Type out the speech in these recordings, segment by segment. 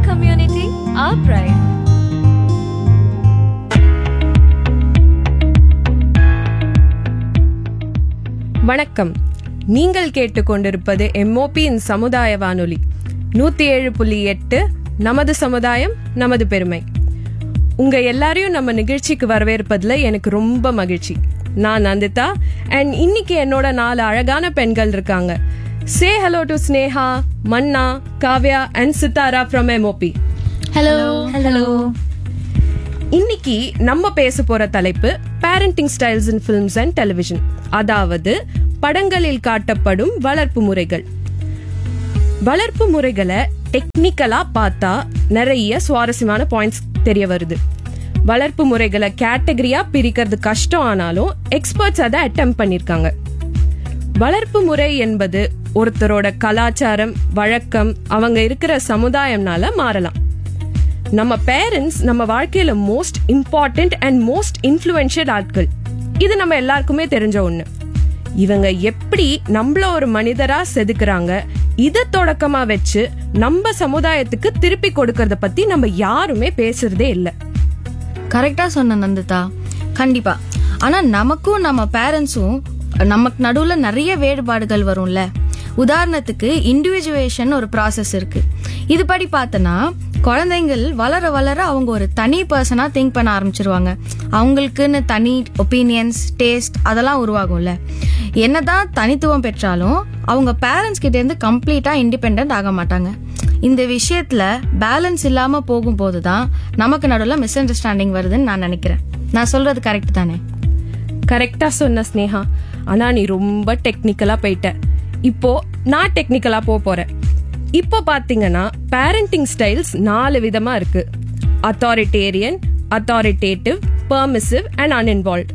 community, our pride. வணக்கம் நீங்கள் கேட்டுக்கொண்டிருப்பது எம்ஓபியின் சமுதாய வானொலி நூத்தி ஏழு புள்ளி எட்டு நமது சமுதாயம் நமது பெருமை உங்க எல்லாரையும் நம்ம நிகழ்ச்சிக்கு வரவேற்பதுல எனக்கு ரொம்ப மகிழ்ச்சி நான் நந்திதா அண்ட் இன்னைக்கு என்னோட நாலு அழகான பெண்கள் இருக்காங்க say hello to Sneha Manna Kavya and Sithara from M O P Hello. Hello. இன்னைக்கு நம்ம பேச போற தலைப்பு parenting styles in films and television அதாவது படங்களில் காட்டப்படும் வளர்ப்பு முறைகள் வளர்ப்பு முறைகளை டெக்னிக்கலா பார்த்தா நிறைய சுவாரஸ்யமான பாயிண்ட்ஸ் தெரிய வருது வளர்ப்பு முறைகளை கேட்டகரியா பிரிக்கிறது கஷ்டம் ஆனாலும் எக்ஸ்பர்ட்ஸ் அதை அட்டம் பண்ணிருக்காங்க வளர்ப்பு முறை என்பது ஒருத்தரோட கலாச்சாரம் வழக்கம் அவங்க இருக்கிற சமுதாயம்னால மாறலாம் நம்ம பேரண்ட்ஸ் நம்ம வாழ்க்கையில most important and most influential ஆட்கள் இது நம்ம எல்லாருக்குமே தெரிஞ்ச ஒண்ணு இவங்க எப்படி நம்மள ஒரு மனிதரா செதுக்குறாங்க இத தொடக்கமா வச்சு நம்ம சமுதாயத்துக்கு திருப்பி கொடுக்கறத பத்தி நம்ம யாருமே பேசுறதே இல்ல கரெக்டா சொன்ன நந்திதா கண்டிப்பா ஆனா நமக்கும் நம்ம பேரண்ட்ஸும் நமக்கு நடுவுல நிறைய வேறுபாடுகள் வரும்ல உதாரணத்துக்கு இண்டிவிஜுவேஷன் ஒரு ப்ராசஸ் இருக்கு இது படி பார்த்தனா குழந்தைங்கள் வளர வளர அவங்க ஒரு தனி பர்சனா திங்க் பண்ண ஆரம்பிச்சிருவாங்க அவங்களுக்குன்னு தனி ஒப்பீனியன்ஸ் டேஸ்ட் அதெல்லாம் உருவாகும்ல என்னதான் தனித்துவம் பெற்றாலும் அவங்க பேரண்ட்ஸ் கிட்ட இருந்து கம்ப்ளீட்டா இண்டிபெண்ட் ஆக மாட்டாங்க இந்த விஷயத்துல பேலன்ஸ் இல்லாம போகும்போது தான் நமக்கு நடுவில் மிஸ் அண்டர்ஸ்டாண்டிங் வருதுன்னு நான் நினைக்கிறேன் நான் சொல்றது கரெக்ட் தானே கரெக்டா சொன்ன ஸ்னேகா ஆனா நீ ரொம்ப டெக்னிக்கலா போயிட்ட இப்போ நான் டெக்னிக்கலா போக போறேன் இப்போ பாத்தீங்கன்னா பேரண்டிங் ஸ்டைல்ஸ் நாலு விதமா இருக்கு authoritarian authoritative permissive and uninvolved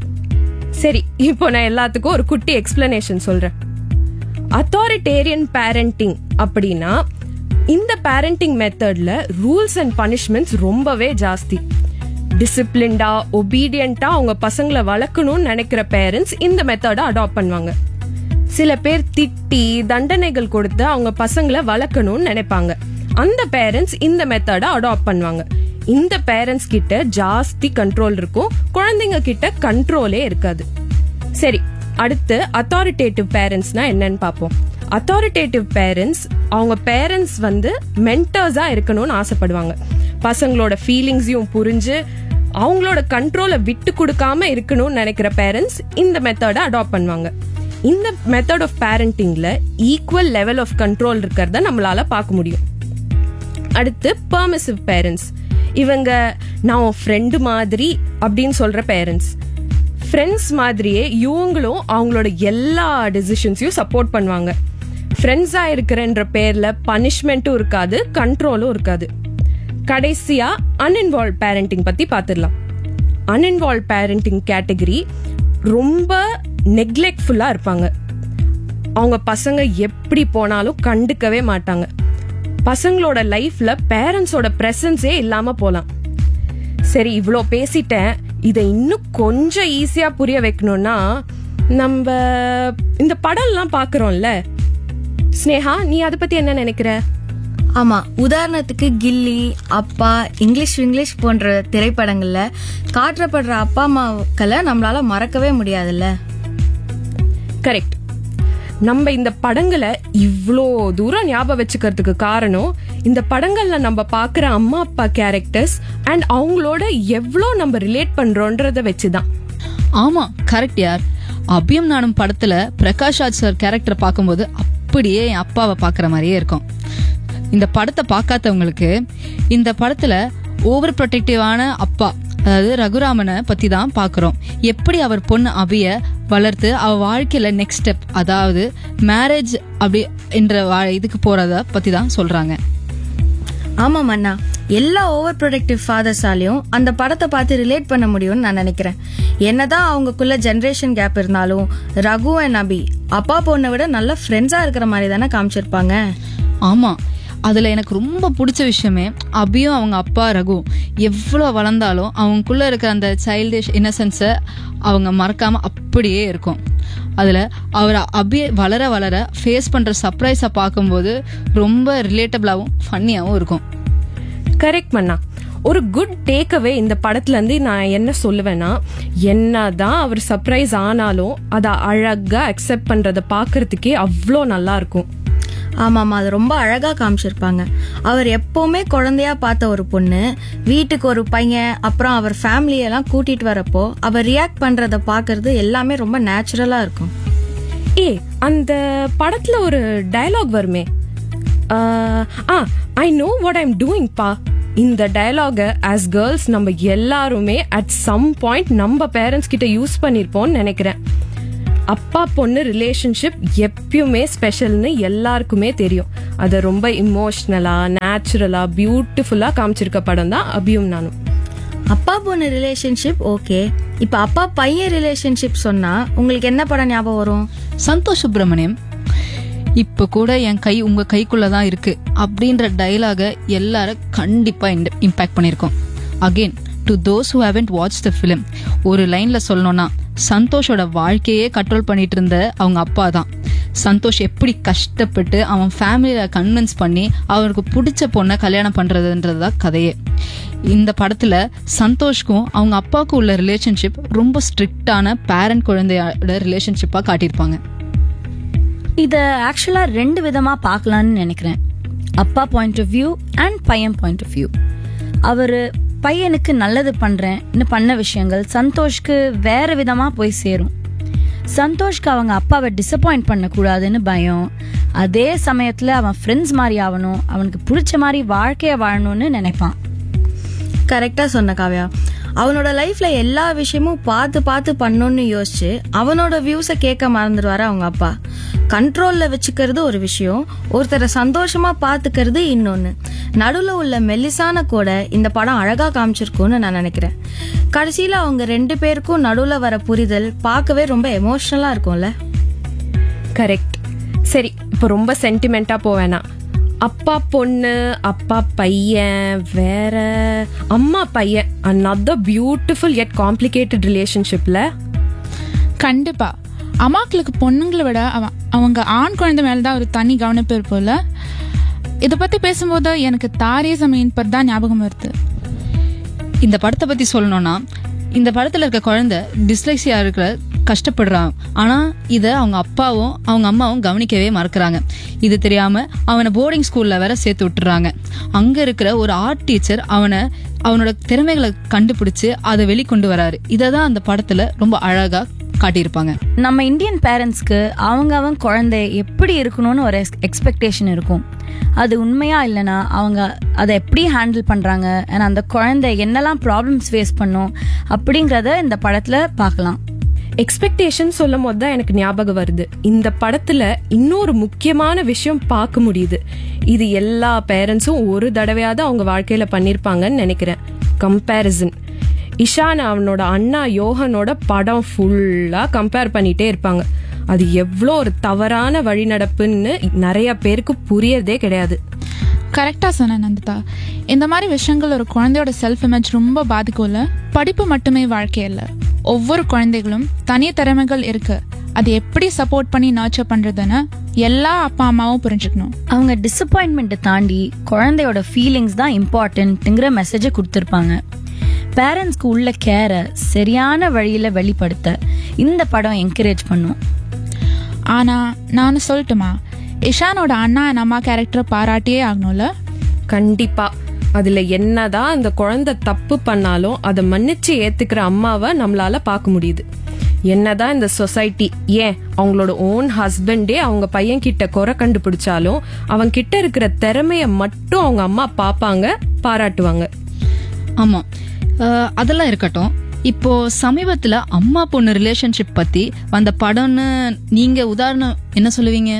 சரி இப்போ நான் எல்லாத்துக்கும் ஒரு குட்டி எக்ஸ்பிளனேஷன் சொல்றேன் அத்தாரிட்டேரியன் பேரண்டிங் அப்படின்னா இந்த பேரண்டிங் மெத்தட்ல ரூல்ஸ் அண்ட் பனிஷ்மெண்ட்ஸ் ரொம்பவே ஜாஸ்தி டிசிப்ளின்டா ஒபீடியண்டா அவங்க பசங்களை வளர்க்கணும்னு நினைக்கிற பேரண்ட்ஸ் இந்த மெத்தடை அடாப்ட் பண்ணுவாங்க சில பேர் திட்டி தண்டனைகள் கொடுத்து அவங்க பசங்களை வளர்க்கணும்னு நினைப்பாங்க அந்த பேரண்ட்ஸ் இந்த மெத்தடை அடாப்ட் பண்ணுவாங்க இந்த பேரண்ட்ஸ் கிட்ட ஜாஸ்தி கண்ட்ரோல் இருக்கும் குழந்தைங்க கிட்ட கண்ட்ரோலே இருக்காது சரி அடுத்து அத்தாரிட்டேட்டிவ் பேரண்ட்ஸ்னா என்னன்னு பார்ப்போம் அத்தாரிட்டேட்டிவ் பேரண்ட்ஸ் அவங்க பேரண்ட்ஸ் வந்து மென்டர்ஸா இருக்கணும்னு ஆசைப்படுவாங்க பசங்களோட ஃபீலிங்ஸையும் புரிஞ்சு அவங்களோட கண்ட்ரோலை விட்டு கொடுக்காம இருக்கணும்னு நினைக்கிற பேரண்ட்ஸ் இந்த மெத்தடை அடாப்ட் பண்ணுவாங்க இந்த மெத்தட் ஆஃப் பேரண்டிங்ல ஈக்குவல் லெவல் ஆஃப் கண்ட்ரோல் இருக்கிறத நம்மளால பார்க்க முடியும் அடுத்து பெர்மிசிவ் பேரண்ட்ஸ் இவங்க நான் உன் ஃப்ரெண்டு மாதிரி அப்படின்னு சொல்ற பேரண்ட்ஸ் ஃப்ரெண்ட்ஸ் மாதிரியே இவங்களும் அவங்களோட எல்லா டெசிஷன்ஸையும் சப்போர்ட் பண்ணுவாங்க ஃப்ரெண்ட்ஸா இருக்கிறன்ற பேர்ல பனிஷ்மெண்ட்டும் இருக்காது கண்ட்ரோலும் இருக்காது கடைசியா அன்இன்வால்வ் பேரண்டிங் பத்தி பார்த்துடலாம் அன்இன்வால்வ் பேரண்டிங் கேட்டகரி ரொம்ப நெக்லெக்ட்ஃபுல்லா இருப்பாங்க அவங்க பசங்க எப்படி போனாலும் கண்டுக்கவே மாட்டாங்க பசங்களோட லைஃப்ல பேரண்ட்ஸோட பிரசன்ஸே இல்லாம போலாம் சரி இவ்வளோ பேசிட்டேன் இதை இன்னும் கொஞ்சம் ஈஸியா புரிய வைக்கணும்னா நம்ம இந்த படம்லாம் பாக்குறோம்ல ஸ்னேகா நீ அதை பத்தி என்ன நினைக்கிற ஆமா உதாரணத்துக்கு கில்லி அப்பா இங்கிலீஷ் இங்கிலீஷ் போன்ற திரைப்படங்கள்ல காட்டப்படுற அப்பா அம்மாக்களை நம்மளால மறக்கவே முடியாதுல்ல கரெக்ட் நம்ம இந்த படங்களை இவ்வளோ தூரம் ஞாபகம் வச்சுக்கிறதுக்கு காரணம் இந்த படங்கள்ல நம்ம பார்க்குற அம்மா அப்பா கேரக்டர்ஸ் அண்ட் அவங்களோட எவ்வளோ நம்ம ரிலேட் பண்றோன்றத வச்சுதான் ஆமா கரெக்ட் யார் அபியம் நானும் படத்துல பிரகாஷ் ராஜ் சார் கேரக்டர் பார்க்கும்போது அப்படியே என் அப்பாவை பார்க்குற மாதிரியே இருக்கும் இந்த படத்தை பார்க்காதவங்களுக்கு இந்த படத்துல ஓவர் ப்ரொடெக்டிவான அப்பா அதாவது ரகுராமனை பத்தி தான் பார்க்குறோம் எப்படி அவர் பொண்ணு அபிய வளர்த்து அவ வாழ்க்கையில நெக்ஸ்ட் ஸ்டெப் அதாவது மேரேஜ் அப்படி என்ற வா- இதுக்கு போறத பத்தி தான் சொல்றாங்க ஆமா மன்னா எல்லா ஓவர் ப்ரொடக்டிவ் ஃபாதர்ஸாலையும் அந்த படத்தை பார்த்து ரிலேட் பண்ண முடியும்னு நான் நினைக்கிறேன் என்னதான் அவங்களுக்குள்ள ஜெனரேஷன் கேப் இருந்தாலும் ரகு அண்ட் அபி அப்பா பொண்ணை விட நல்ல ஃப்ரெண்ட்ஸா இருக்கிற மாதிரி தானே காமிச்சிருப்பாங்க ஆமா அதுல எனக்கு ரொம்ப பிடிச்ச விஷயமே அபியும் அவங்க அப்பா ரகு எவ்வளோ வளர்ந்தாலும் அவங்களுக்குள்ள இருக்கிற அந்த சைல்டிஷ் இன்னசென்ஸை அவங்க மறக்காம அப்படியே இருக்கும் அதுல அவர் அபி வளர வளர ஃபேஸ் பண்ற சர்ப்ரைஸை பார்க்கும்போது ரொம்ப ரிலேட்டபிளாகவும் ஃபன்னியாகவும் இருக்கும் கரெக்ட் பண்ணா ஒரு குட் டேக்அவே இந்த படத்துல இருந்து நான் என்ன சொல்லுவேன்னா என்னதான் அவர் சர்ப்ரைஸ் ஆனாலும் அதை அழகா அக்செப்ட் பண்றத பாக்குறதுக்கே அவ்வளோ நல்லா இருக்கும் ஆமாமா அது ரொம்ப அழகா காமிச்சிருப்பாங்க அவர் எப்பவுமே குழந்தையா பார்த்த ஒரு பொண்ணு வீட்டுக்கு ஒரு பையன் அப்புறம் அவர் ஃபேமிலியெல்லாம் கூட்டிட்டு வரப்போ அவர் ரியாக்ட் பண்றத பாக்குறது எல்லாமே ரொம்ப நேச்சுரலா இருக்கும் ஏ அந்த படத்துல ஒரு டயலாக் வருமே ah, ah I know what I'm doing பா இந்த டயலாக ஆஸ் கேர்ள்ஸ் நம்ம எல்லாருமே அட் சம் பாயிண்ட் நம்ம பேரண்ட்ஸ் கிட்ட யூஸ் பண்ணிருப்போம்னு நினைக்கிறேன் அப்பா பொண்ணு ரிலேஷன்ஷிப் எப்பயுமே ஸ்பெஷல்னு எல்லாருக்குமே தெரியும் அதை ரொம்ப இமோஷ்னலா நேச்சுரலா பியூட்டிஃபுல்லா காமிச்சிருக்க படம் தான் அபியும் நானும் அப்பா பொண்ணு ரிலேஷன்ஷிப் ஓகே இப்ப அப்பா பையன் ரிலேஷன்ஷிப் சொன்னா உங்களுக்கு என்ன படம் ஞாபகம் வரும் சந்தோஷ் சுப்பிரமணியம் இப்ப கூட என் கை உங்க கைக்குள்ள தான் இருக்கு அப்படின்ற டைலாக எல்லாரும் கண்டிப்பா இம்பாக்ட் பண்ணிருக்கோம் again to those who haven't watch the film ஒரு லைன்ல சொல்லணும்னா சந்தோஷோட வாழ்க்கையே கண்ட்ரோல் பண்ணிட்டு இருந்த அவங்க அப்பா தான் சந்தோஷ் எப்படி கஷ்டப்பட்டு அவன் ஃபேமிலியில கன்வின்ஸ் பண்ணி அவருக்கு பிடிச்ச பொண்ணை கல்யாணம் பண்றதுன்றது தான் கதையே இந்த படத்துல சந்தோஷ்க்கும் அவங்க அப்பாவுக்கும் உள்ள ரிலேஷன்ஷிப் ரொம்ப ஸ்ட்ரிக்டான பேரண்ட் குழந்தையோட ரிலேஷன்ஷிப்பா காட்டியிருப்பாங்க இதை ஆக்சுவலாக ரெண்டு விதமாக பார்க்கலான்னு நினைக்கிறேன் அப்பா பாயிண்ட் ஆஃப் வியூ அண்ட் பையன் பாயிண்ட் ஆஃப் வியூ அவர் பையனுக்கு நல்லது பண்ணுறேன்னு பண்ண விஷயங்கள் சந்தோஷ்க்கு வேற விதமாக போய் சேரும் சந்தோஷ்க்கு அவங்க அப்பாவை டிசப்பாயிண்ட் பண்ணக்கூடாதுன்னு பயம் அதே சமயத்தில் அவன் ஃப்ரெண்ட்ஸ் மாதிரி ஆகணும் அவனுக்கு பிடிச்ச மாதிரி வாழ்க்கையை வாழணும்னு நினைப்பான் கரெக்டா சொன்ன காவ்யா அவனோட லைஃப்ல எல்லா விஷயமும் பார்த்து பார்த்து பண்ணணும்னு யோசிச்சு அவனோட வியூஸை கேட்க மறந்துடுவாரு அவங்க அப்பா கண்ட்ரோல்ல வச்சுக்கிறது ஒரு விஷயம் ஒருத்தரை சந்தோஷமா பாத்துக்கிறது இன்னொன்னு நடுவுல உள்ள மெல்லிசான கூட இந்த படம் அழகா காமிச்சிருக்கும்னு நான் நினைக்கிறேன் கடைசியில அவங்க ரெண்டு பேருக்கும் நடுவுல வர புரிதல் பார்க்கவே ரொம்ப எமோஷனலா இருக்கும்ல கரெக்ட் சரி இப்போ ரொம்ப சென்டிமெண்டா போவேனா அப்பா பொண்ணு அப்பா பையன் வேற அம்மா பையன் another பியூட்டிஃபுல் yet காம்ப்ளிகேட்டட் ரிலேஷன்ஷிப்ல கண்டிப்பா அம்மாக்களுக்கு பொண்ணுங்களை விட அவ அவங்க ஆண் குழந்தை மேல தான் ஒரு தனி கவனிப்பு இருப்போம்ல இதை பத்தி பேசும்போது எனக்கு தாரிய சமயம் பத்தி தான் ஞாபகம் வருது இந்த படத்தை பத்தி சொல்லணும்னா இந்த படத்துல இருக்க குழந்தை டிஸ்லைசியா இருக்கிற கஷ்டப்படுறான் ஆனா இத அவங்க அப்பாவும் அவங்க அம்மாவும் கவனிக்கவே மறக்கறாங்க இது தெரியாம அவனை போர்டிங் ஸ்கூல்ல வேற சேர்த்து விட்டுறாங்க அங்க இருக்கிற ஒரு ஆர்ட் டீச்சர் அவனை அவனோட திறமைகளை கண்டுபிடிச்சு அதை வெளிக்கொண்டு வராரு இதை தான் அந்த படத்துல ரொம்ப அழகா காட்டியிருப்பாங்க நம்ம இந்தியன் பேரண்ட்ஸ்க்கு அவங்க அவங்க குழந்தை எப்படி இருக்கணும்னு ஒரு எக்ஸ்பெக்டேஷன் இருக்கும் அது உண்மையா இல்லைன்னா அவங்க அதை எப்படி ஹேண்டில் பண்றாங்க and அந்த குழந்தை என்னெல்லாம் ப்ராப்ளம்ஸ் ஃபேஸ் பண்ணும் அப்படிங்கிறத இந்த படத்துல பார்க்கலாம் எக்ஸ்பெக்டேஷன் சொல்லும் போது தான் எனக்கு ஞாபகம் வருது இந்த படத்துல இன்னொரு முக்கியமான விஷயம் பார்க்க முடியுது இது எல்லா பேரண்ட்ஸும் ஒரு தடவையாவது அவங்க வாழ்க்கையில பண்ணிருப்பாங்கன்னு நினைக்கிறேன் கம்பேரிசன் இஷான் அவனோட அண்ணா யோகனோட படம் ஃபுல்லா கம்பேர் பண்ணிட்டே இருப்பாங்க அது எவ்வளோ ஒரு தவறான வழிநடப்புன்னு நிறைய பேருக்கு புரியறதே கிடையாது கரெக்டா சொன்ன நந்திதா இந்த மாதிரி விஷயங்கள் ஒரு குழந்தையோட செல்ஃப் இமேஜ் ரொம்ப பாதிக்கும்ல படிப்பு மட்டுமே வாழ்க்கை இல்ல ஒவ்வொரு குழந்தைகளும் தனி திறமைகள் இருக்கு அது எப்படி சப்போர்ட் பண்ணி நர்ச்சர் பண்றதுன்னு எல்லா அப்பா அம்மாவும் புரிஞ்சுக்கணும் அவங்க டிசப்பாயின்மெண்ட்டை தாண்டி குழந்தையோட ஃபீலிங்ஸ் தான் இம்பார்ட்டன்ட்டுங்கிற மெசேஜை கொடுத்துருப்பாங்க பேரண்ட்ஸ்க்கு உள்ள கேரை சரியான வழியில வெளிப்படுத்த இந்த படம் என்கரேஜ் பண்ணும் ஆனா நான் சொல்லட்டுமா இஷானோட அண்ணா and அம்மா கேரக்டரை பாராட்டியே ஆகணும்ல கண்டிப்பா அதுல என்னதான் அந்த குழந்தை தப்பு பண்ணாலும் அதை மன்னிச்சு ஏத்துக்கிற அம்மாவை நம்மளால பார்க்க முடியுது என்னதான் இந்த சொசைட்டி ஏன் அவங்களோட ஓன் ஹஸ்பண்டே அவங்க பையன் கிட்ட குறை கண்டுபிடிச்சாலும் அவங்க கிட்ட இருக்கிற திறமைய மட்டும் அவங்க அம்மா பாப்பாங்க பாராட்டுவாங்க ஆமா அஹ், அதெல்லாம் இருக்கட்டும் இப்போ சமீபத்துல அம்மா பொண்ணு ரிலேஷன்ஷிப் பத்தி வந்த படம்னு நீங்க உதாரணம் என்ன சொல்லுவீங்க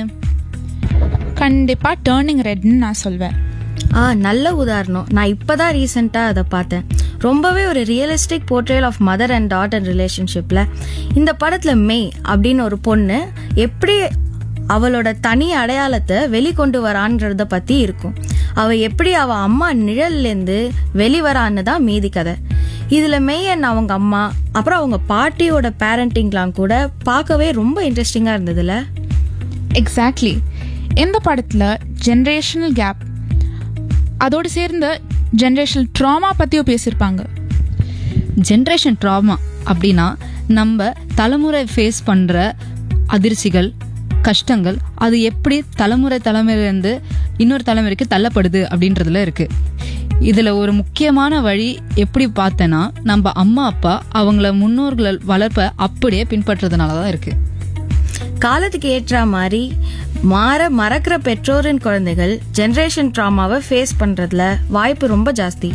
கண்டிப்பா டேர்னிங் ரெட்னு நான் சொல்வேன் ஆ நல்ல உதாரணம் நான் இப்பதான் ரீசெண்டா அதை பார்த்தேன் ரொம்பவே ஒரு realistic portrayal of mother and daughter ரிலேஷன்ஷிப்ல இந்த படத்துல மெய் அப்படின்னு ஒரு பொண்ணு எப்படி அவளோட தனி அடையாளத்தை வெளிக்கொண்டு வரான்றத பத்தி இருக்கும் அவ எப்படி அவ அம்மா நிழல்ல இருந்து வெளிவரான்னு தான் மீதி கதை இதுல மெய்யன் அவங்க அம்மா அப்புறம் அவங்க பாட்டியோட பேரண்டிங்லாம் கூட பார்க்கவே ரொம்ப இன்ட்ரெஸ்டிங்கா இருந்ததுல எக்ஸாக்ட்லி இந்த படத்துல ஜெனரேஷனல் கேப் அதோடு சேர்ந்து ஜென்ரேஷனல் ட்ராமா பற்றியும் பேசியிருப்பாங்க ஜென்ரேஷன் ட்ராமா அப்படின்னா நம்ம தலைமுறை ஃபேஸ் பண்ற அதிர்ச்சிகள் கஷ்டங்கள் அது எப்படி தலைமுறை தலைமுறையிலேருந்து இன்னொரு தலைமுறைக்கு தள்ளப்படுது அப்படின்றதுல இருக்கு இதுல ஒரு முக்கியமான வழி எப்படி பார்த்தேன்னா நம்ம அம்மா அப்பா அவங்கள முன்னோர்கள் வளர்ப்ப அப்படியே பின்பற்றதுனால தான் இருக்கு காலத்துக்கு ஏற்ற மாதிரி மாற மறக்கிற பெற்றோரின் குழந்தைகள் ஜெனரேஷன் ட்ராமாவை ஃபேஸ் பண்றதுல வாய்ப்பு ரொம்ப ஜாஸ்தி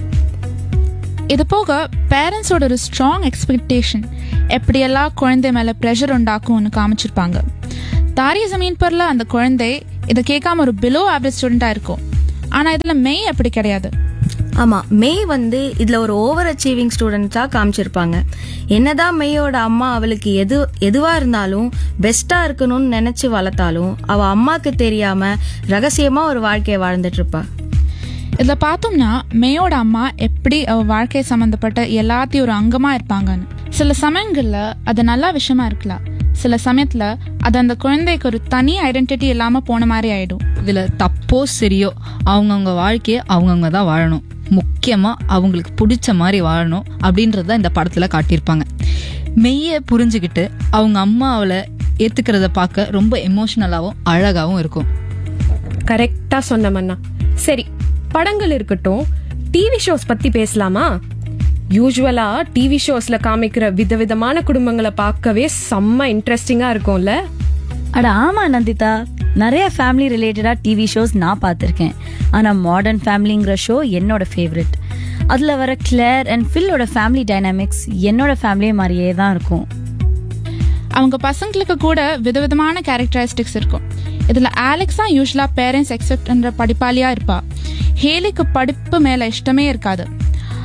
இது போக பேரண்ட்ஸோட ஒரு ஸ்ட்ராங் எக்ஸ்பெக்டேஷன் எப்படியெல்லாம் குழந்தை மேலே ப்ரெஷர் உண்டாக்கும்னு காமிச்சிருப்பாங்க தாரிய ஜமீன் பர்ல அந்த குழந்தை இதை கேட்காம ஒரு பிலோ ஆவரேஜ் ஸ்டூடெண்ட்டாக இருக்கும் ஆனால் இதில் மெய் அப்படி கிடையாது ஆமா மெய் வந்து இதுல ஒரு ஓவர் அச்சீவிங் ஸ்டூடெண்ட்ஸா காமிச்சிருப்பாங்க என்னதான் மெய்யோட அம்மா அவளுக்கு எது எதுவா இருந்தாலும் பெஸ்டா இருக்கணும்னு நினைச்சு வளர்த்தாலும் அவ அம்மாக்கு தெரியாம ரகசியமா ஒரு வாழ்க்கையை வாழ்ந்துட்டு இருப்பா இதில் பார்த்தோம்னா மேயோட அம்மா எப்படி அவ வாழ்க்கை சம்மந்தப்பட்ட எல்லாத்தையும் ஒரு அங்கமாக இருப்பாங்கன்னு சில சமயங்களில் அது நல்ல விஷயமா இருக்கலாம் சில சமயத்தில் அது அந்த குழந்தைக்கு ஒரு தனி ஐடென்டிட்டி இல்லாமல் போன மாதிரி ஆயிடும் இதுல தப்போ சரியோ அவங்கவுங்க வாழ்க்கையை அவங்கவுங்க தான் வாழணும் முக்கியமா அவங்களுக்கு பிடிச்ச மாதிரி வாழணும் அப்படின்றத இந்த படத்துல காட்டியிருப்பாங்க மெய்ய புரிஞ்சுக்கிட்டு அவங்க அம்மா அவளை ஏத்துக்கிறத பார்க்க ரொம்ப எமோஷனலாவும் அழகாவும் இருக்கும் கரெக்டா சொன்ன மன்னா சரி படங்கள் இருக்கட்டும் டிவி ஷோஸ் பத்தி பேசலாமா யூஸ்வலா டிவி ஷோஸ்ல காமிக்கிற விதவிதமான குடும்பங்களை பார்க்கவே செம்ம இன்ட்ரெஸ்டிங்கா இருக்கும்ல அட ஆமா நந்திதா நிறைய ஃபேமிலி ரிலேட்டடா டிவி ஷோஸ் நான் பார்த்துருக்கேன் ஆனா மாடர்ன் ஃபேமிலிங்கிற ஷோ என்னோட ஃபேவரட் அதுல வர கிளேர் அண்ட் ஃபில்லோட ஃபேமிலி டைனாமிக்ஸ் என்னோட ஃபேமிலி மாதிரியே தான் இருக்கும் அவங்க பசங்களுக்கு கூட விதவிதமான கேரக்டரிஸ்டிக்ஸ் இருக்கும் இதில் ஆலெக்ஸ் தான் யூஸ்வலாக பேரண்ட்ஸ் எக்ஸெப்ட்ன்ற படிப்பாளியாக இருப்பா ஹேலிக்கு படிப்பு மேலே இஷ்டமே இருக்காது